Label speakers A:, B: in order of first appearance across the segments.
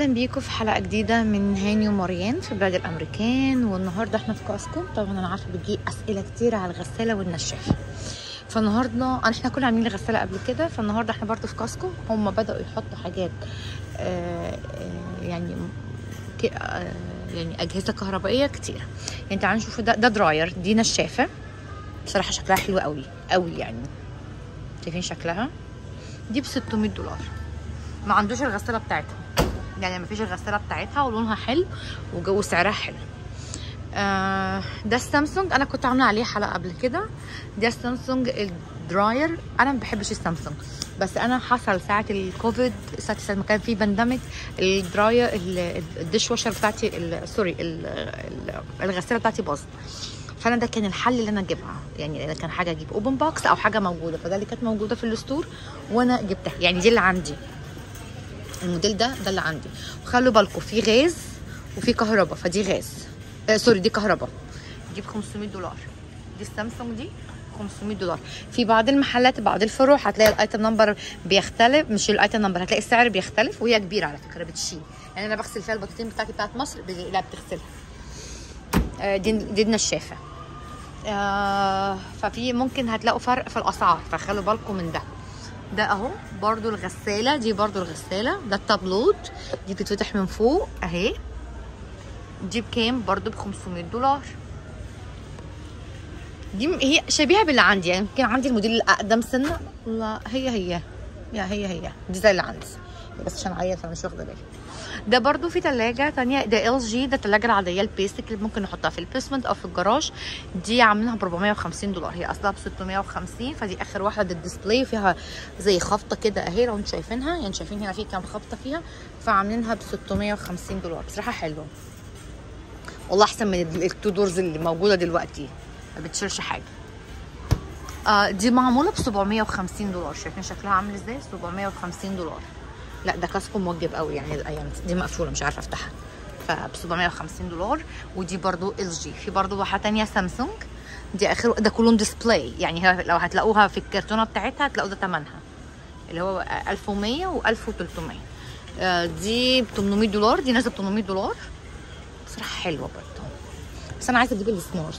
A: اهلا بيكم في حلقه جديده من هاني ومريان في بلاد الامريكان والنهارده احنا في كاسكو طبعا انا عارفه بتجي اسئله كتير على الغساله والنشافه فالنهارده احنا كنا عاملين الغساله قبل كده فالنهارده احنا برضه في كاسكو هم بداوا يحطوا حاجات آه آه يعني ك- آه يعني اجهزه كهربائيه كتير يعني تعالوا نشوف ده ده دراير دي نشافه بصراحه شكلها حلو قوي قوي يعني شايفين شكلها دي ب 600 دولار ما عندوش الغساله بتاعتها يعني ما فيش الغساله بتاعتها ولونها حلو وج- وسعرها حلو آه ده السامسونج انا كنت عامله عليه حلقه قبل كده ده السامسونج الدراير انا ما بحبش السامسونج بس انا حصل ساعه الكوفيد ساعه ساعة ما كان في بانديميك الدراير ال- الديش واشر بتاعتي ال- سوري ال- ال- الغساله بتاعتي باظت فانا ده كان الحل اللي انا اجيبها يعني ده كان حاجه اجيب اوبن بوكس او حاجه موجوده فده اللي كانت موجوده في الستور وانا جبتها يعني دي اللي عندي الموديل ده ده اللي عندي وخلوا بالكم في غاز وفي كهرباء فدي غاز آه سوري دي كهرباء دي ب 500 دولار دي السامسونج دي 500 دولار في بعض المحلات بعض الفروع هتلاقي الايتم نمبر بيختلف مش الايتم نمبر هتلاقي السعر بيختلف وهي كبيره على فكره بتشيل يعني انا بغسل فيها البطاطين بتاعتي بتاعت مصر بي- لا بتغسلها آه دي دي النشافه آه ففي ممكن هتلاقوا فرق في الاسعار فخلوا بالكم من ده ده اهو برضو الغسالة دي برضو الغسالة ده التابلوت دي بتتفتح من فوق اهي دي بكام برضو ب 500 دولار دي م- هي شبيهة باللي عندي يعني يمكن عندي الموديل الأقدم سنة لا هي هي يا هي هي دي زي اللي عندي بس عشان عيل فانا مش واخدة بالي ده برضو في تلاجة تانية ده ال جي ده التلاجة العادية البيسك اللي ممكن نحطها في البيسمنت او في الجراج دي عاملينها ب 450 دولار هي اصلها ب 650 فدي اخر واحدة ده الديسبلاي وفيها زي خبطة كده اهي لو انتم شايفينها يعني شايفين هنا في كام خبطة فيها فعاملينها ب 650 دولار بصراحة حلوة والله احسن من ال- التو دورز اللي موجودة دلوقتي ما بتشيلش حاجة آه دي معمولة ب 750 دولار شايفين شكلها عامل ازاي 750 دولار لا ده كاسكو موجب قوي يعني الايام دي. دي مقفوله مش عارفه افتحها فب 750 دولار ودي برضو ال جي في برضو واحده تانية سامسونج دي اخر ده كلهم ديسبلاي يعني هي لو هتلاقوها في الكرتونه بتاعتها هتلاقوا ده ثمنها اللي هو 1100 و 1300 آه، دي ب 800 دولار دي نازله ب 800 دولار بصراحه حلوه برضو بس انا عايزه اجيب السمارت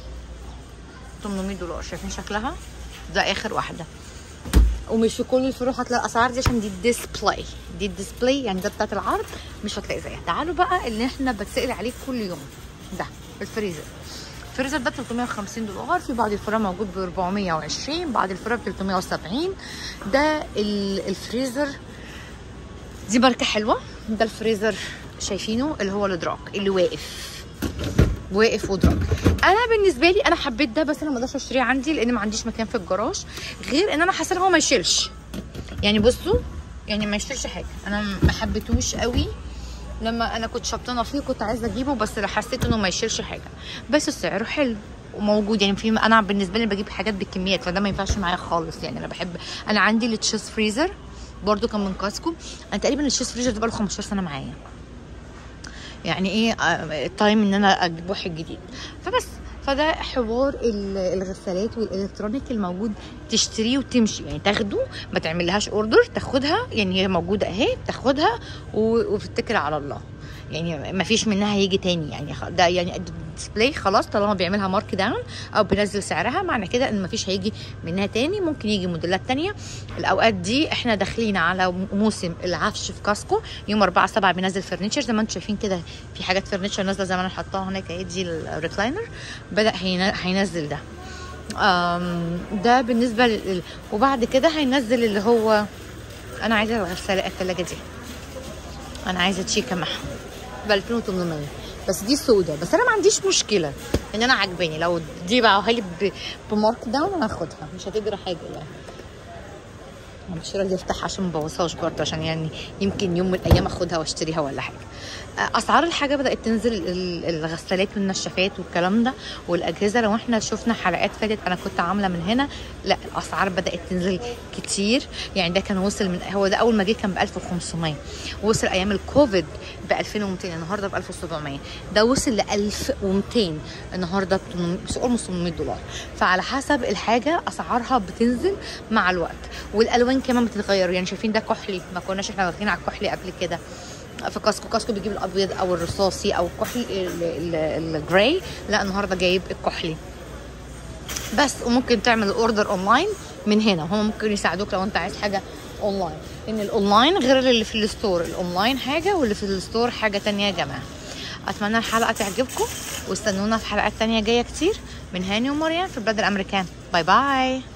A: 800 دولار شايفين شكلها ده اخر واحده ومش في كل الفروع هتلاقي الاسعار دي عشان دي الديسبلاي دي الديسبلاي يعني ده بتاعت العرض مش هتلاقي زيها تعالوا بقى اللي احنا بتسال عليه كل يوم ده الفريزر الفريزر ده 350 دولار في بعض الفروع موجود ب 420 بعض الفروع ب 370 ده ال- الفريزر دي ماركه حلوه ده الفريزر شايفينه اللي هو الدراك اللي واقف واقف ودراج انا بالنسبه لي انا حبيت ده بس انا ما اقدرش اشتريه عندي لان ما عنديش مكان في الجراج غير ان انا حاسه ان هو ما يشيلش يعني بصوا يعني ما يشيلش حاجه انا ما حبيتهوش قوي لما انا كنت شبطانه فيه كنت عايزه اجيبه بس حسيت انه ما يشيلش حاجه بس سعره حلو وموجود يعني في انا بالنسبه لي بجيب حاجات بالكميات فده ما ينفعش معايا خالص يعني انا بحب انا عندي التشيز فريزر برضو كان من كاسكو انا تقريبا التشيز فريزر ده بقاله 15 سنه معايا يعني ايه آه، التايم ان انا اجيب واحد جديد فبس فده حوار ال- الغسالات والالكترونيك الموجود تشتريه وتمشي يعني تاخده ما تعملهاش اوردر تاخدها يعني هي موجوده اهي تاخدها و- وتتكل على الله يعني ما فيش منها هيجي تاني يعني خ- ده يعني الديسبلاي خلاص طالما بيعملها مارك داون او بينزل سعرها معنى كده ان ما فيش هيجي منها تاني ممكن يجي موديلات تانية الاوقات دي احنا داخلين على موسم العفش في كاسكو يوم 4 7 بينزل فرنتشر زي ما انتم شايفين كده في حاجات فرنتشر نازله زي ما انا حطاها هناك اهي دي الريكلاينر بدا هين- هينزل ده آم، ده بالنسبه لل... وبعد كده هينزل اللي هو انا عايزه الغساله الثلاجه دي انا عايزه تشيكا معاها ب 2800 بس دي سودة بس انا ما عنديش مشكله ان انا عاجباني لو دي باعوها لي ب- بمارك داون انا هاخدها مش هتجرى حاجه يعني انا مش راضيه افتحها عشان ما بوظهاش برضه عشان يعني يمكن يوم من الايام اخدها واشتريها ولا حاجه اسعار الحاجه بدات تنزل ال- الغسالات والنشافات والكلام ده والاجهزه لو احنا شفنا حلقات فاتت انا كنت عامله من هنا لا الاسعار بدات تنزل كتير يعني ده كان وصل من هو ده اول ما جه كان ب 1500 وصل ايام الكوفيد ب 2200 النهارده ب 1700 ده وصل ل 1200 النهارده ب 800 دولار فعلى حسب الحاجه اسعارها بتنزل مع الوقت والالوان كمان بتتغير يعني شايفين ده كحلي ما كناش احنا واخدين على الكحلي قبل كده في كاسكو كاسكو بيجيب الابيض او الرصاصي او الكحلي ال- ال- الجراي لا النهارده جايب الكحلي بس وممكن تعمل الاوردر اونلاين من هنا هم ممكن يساعدوك لو انت عايز حاجه اونلاين لان الاونلاين غير اللي في الستور الاونلاين حاجه واللي في الستور حاجه تانية يا جماعه اتمنى الحلقه تعجبكم واستنونا في حلقات تانية جايه كتير من هاني ومريم في البلاد الامريكان باي باي